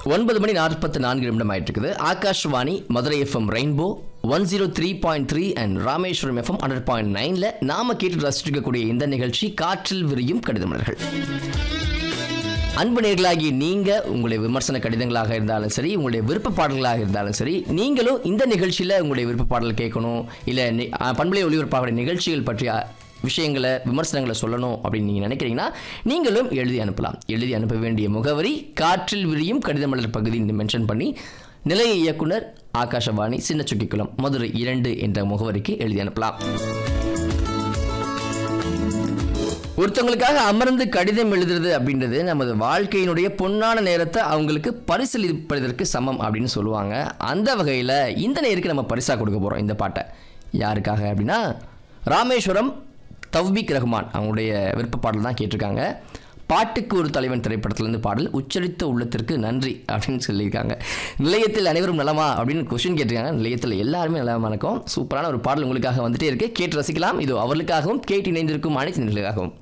ஒன்பது மணி நாற்பத்தி நான்கு நிமிடம் ஆயிட்டு இருக்குது Akashvani Madurai FM rainbow one zero three point three and Rameswaram FM hundred point நைனில் நாம கேட்டு ரசிச்சிருக்கக்கூடிய இந்த நிகழ்ச்சி காற்றில் விரியும் கடிதமலர்கள் அன்பு நேர்களாகி நீங்க உங்களுடைய விமர்சன கடிதங்களாக இருந்தாலும் சரி உங்களுடைய விருப்ப பாடல்களாக இருந்தாலும் சரி நீங்களும் இந்த நிகழ்ச்சியில் உங்களுடைய விருப்ப பாடல் கேட்கணும் இல்லை பண்பலை ஒளிபரப்பாக நிகழ்ச்சிகள் பற்றிய விஷயங்களை விமர்சனங்களை சொல்லணும் அப்படின்னு நீங்கள் நினைக்கிறீங்கன்னா நீங்களும் எழுதி அனுப்பலாம் எழுதி அனுப்ப வேண்டிய முகவரி காற்றில் விரியும் கடிதமலர் பகுதி மென்ஷன் பண்ணி நிலைய இயக்குனர் ஆகாஷவாணி சின்ன சுக்கிக்குளம் மதுரை இரண்டு என்ற முகவரிக்கு எழுதி அனுப்பலாம் ஒருத்தவங்களுக்காக அமர்ந்து கடிதம் எழுதுறது அப்படின்றது நமது வாழ்க்கையினுடைய பொன்னான நேரத்தை அவங்களுக்கு பரிசீலிப்பதற்கு சமம் அப்படின்னு சொல்லுவாங்க அந்த வகையில் இந்த நேருக்கு நம்ம பரிசாக கொடுக்க போகிறோம் இந்த பாட்டை யாருக்காக அப்படின்னா ராமேஸ்வரம் தவ்பிக் ரஹ்மான் அவங்களுடைய விருப்ப பாடல் தான் கேட்டிருக்காங்க பாட்டுக்கு ஒரு தலைவன் திரைப்படத்திலேருந்து பாடல் உச்சரித்த உள்ளத்திற்கு நன்றி அப்படின்னு சொல்லியிருக்காங்க நிலையத்தில் அனைவரும் நலமா அப்படின்னு கொஸ்டின் கேட்டிருக்காங்க நிலையத்தில் எல்லாருமே நலமா இருக்கும் சூப்பரான ஒரு பாடல் உங்களுக்காக வந்துட்டே இருக்கு கேட்டு ரசிக்கலாம் இது அவர்களுக்காகவும் கேட்டு இணைந்திருக்கும் அனைத்து நிலையாகவும்